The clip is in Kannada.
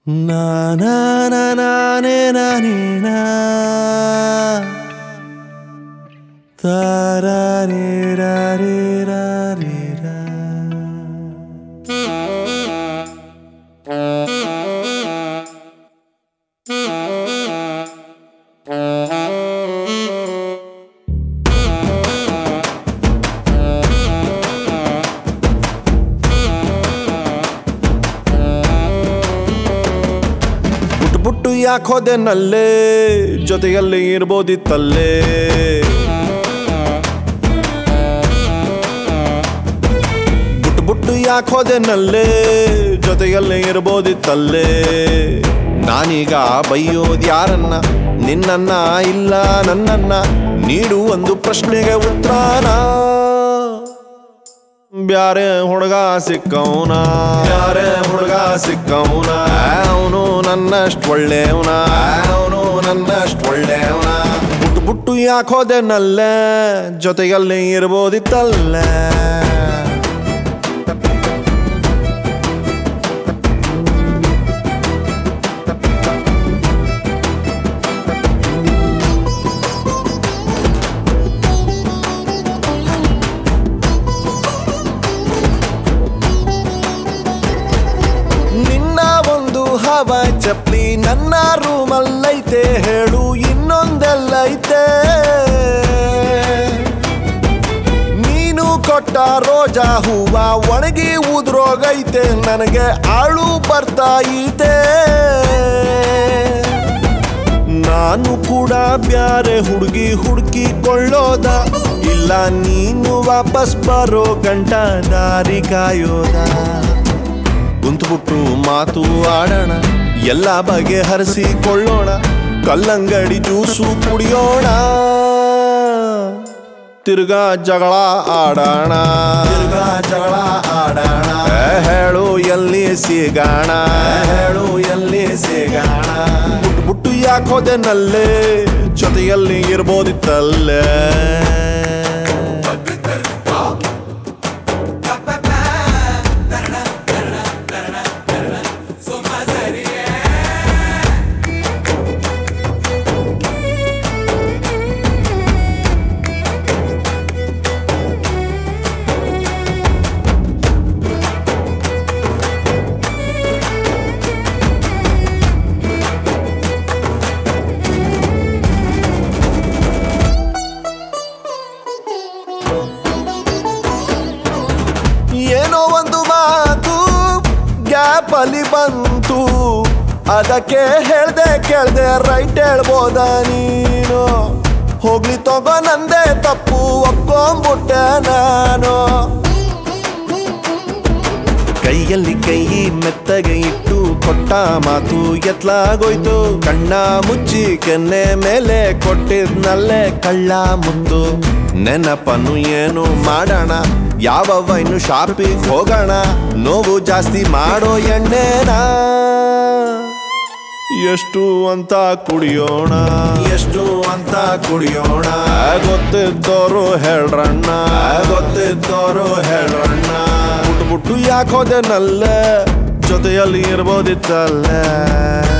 ನಾ ನಾ ನಾ ನಾನೇ ನಾನೇ ನಾ ತಾರಾರೇ ರಾರೇ ರಾರೇ ರಾ. ಬುಟ್ಟು ಬುಟ್ಟು ಯಾಕೆ ಹೋದೆ ನಲ್ಲೇ ಜೊತೆಯಲ್ಲಿ ಇರ್ಬೋದಿತ್ತಲ್ಲೇ ಬುಟ್ಟು ಬುಟ್ಟು ಯಾಕೆ ಹೋದೆ ನಲ್ಲೇ ಜೊತೆಯಲ್ಲಿ ಇರ್ಬೋದಿತ್ತಲ್ಲೇ ನಾನೀಗ ಬೈಯೋದ್ ಯಾರನ್ನ ನಿನ್ನನ್ನ ಇಲ್ಲ ನನ್ನನ್ನ ನೀಡು ಒಂದು ಪ್ರಶ್ನೆಗೆ ಉತ್ತರಾನ ಬ್ಯಾರೆ ಹುಡುಗ ಸಿಕ್ಕವನ ಬ್ಯಾರೆ ಹುಡುಗ ಸಿಕ್ಕವನ ಅವನು ನನ್ನಷ್ಟು ಒಳ್ಳೆಯವನ ಅವನು ನನ್ನಷ್ಟು ಒಳ್ಳೆಯವನ ಬುಟ್ಟು ಬುಟ್ಟು ಯಾಕೆ ಹೋದೆ ನಲ್ಲೆ ಜೊತೆಯಲ್ಲಿ ಇರ್ಬೋದಿತ್ತಲ್ಲ ನಿನ್ನ ಒಂದು ಹವ ಚಪ್ಲಿ ನನ್ನ ರೂಮಲ್ಲೈತೆ ಹೇಳು ಇನ್ನೊಂದೆಲ್ಲೈತೆ ನೀನು ಕೊಟ್ಟ ರೋಜಾ ಹೂವ ಒಣಗಿ ಉದ್ರೋಗೈತೆ ನನಗೆ ಆಳು ಬರ್ತಾ ಈತೆ ನಾನು ಕೂಡ ಬ್ಯಾರೆ ಹುಡುಗಿ ಹುಡುಕಿಕೊಳ್ಳೋದ ಇಲ್ಲ ನೀನು ವಾಪಸ್ ಬರೋ ಗಂಟ ದಾರಿ ಕಾಯೋದ ಕುಂತ್ಬಿಟ್ಟು ಮಾತು ಆಡೋಣ ಎಲ್ಲ ಬಗೆಹರಿಸಿಕೊಳ್ಳೋಣ ಕಲ್ಲಂಗಡಿ ಜ್ಯೂಸು ಕುಡಿಯೋಣ ತಿರ್ಗಾ ಜಗಳ ಆಡೋಣ ತಿರ್ಗಾ ಜಗಳ ಆಡೋಣ ಹೇಳು ಎಲ್ಲಿ ಸಿಗಾಣ ಹೇಳು ಎಲ್ಲಿ ಸಿಗಾಣ ಬುಟ್ಟು ಬುಟ್ಟು ಯಾಕೆ ಹೋದೆ ನಲ್ಲೇ ಜೊತೆಯಲ್ಲಿ ಇರ್ಬೋದಿತ್ತಲ್ಲೇ ಏನೋ ಒಂದು ಮಾತು ಗ್ಯಾಪ್ ಅಲ್ಲಿ ಬಂತು ಅದಕ್ಕೆ ಹೇಳ್ದೆ ಕೇಳ್ದೆ ರೈಟ್ ಹೇಳ್ಬೋದ ನೀನು ಹೋಗ್ಲಿ ತಗೋ ನಂದೇ ತಪ್ಪು ಒಪ್ಕೊಂಬಿಟ್ಟೆ ನಾನು ಕೈಯಲ್ಲಿ ಕೈ ಮೆತ್ತಗೆ ಇಟ್ಟು ಕೊಟ್ಟ ಮಾತು ಎತ್ಲಾಗೋಯ್ತು ಕಣ್ಣ ಮುಚ್ಚಿ ಕೆನ್ನೆ ಮೇಲೆ ಕೊಟ್ಟಿದ್ನಲ್ಲೇ ಕಳ್ಳ ಮುತ್ತು ನೆನಪನ್ನು ಏನು ಮಾಡೋಣ ಯಾವ ವೈನು ಶಾಪಿಗೆ ಹೋಗೋಣ ನೋವು ಜಾಸ್ತಿ ಮಾಡೋ ಎಣ್ಣೆನ ಎಷ್ಟು ಅಂತ ಕುಡಿಯೋಣ ಎಷ್ಟು ಅಂತ ಕುಡಿಯೋಣ ಗೊತ್ತಿದ್ದೋರು ಹೇಳ್ರಣ್ಣ ಗೊತ್ತಿದ್ದೋರು ಹೇಳ್ರಣ್ಣ ಬುಟ್ಟು ಬುಟ್ಟು ಯಾಕೆ ಹೋದೆ ನಲ್ಲ ಜೊತೆಯಲ್ಲಿ ಇರ್ಬೋದಿತ್ತಲ್ಲ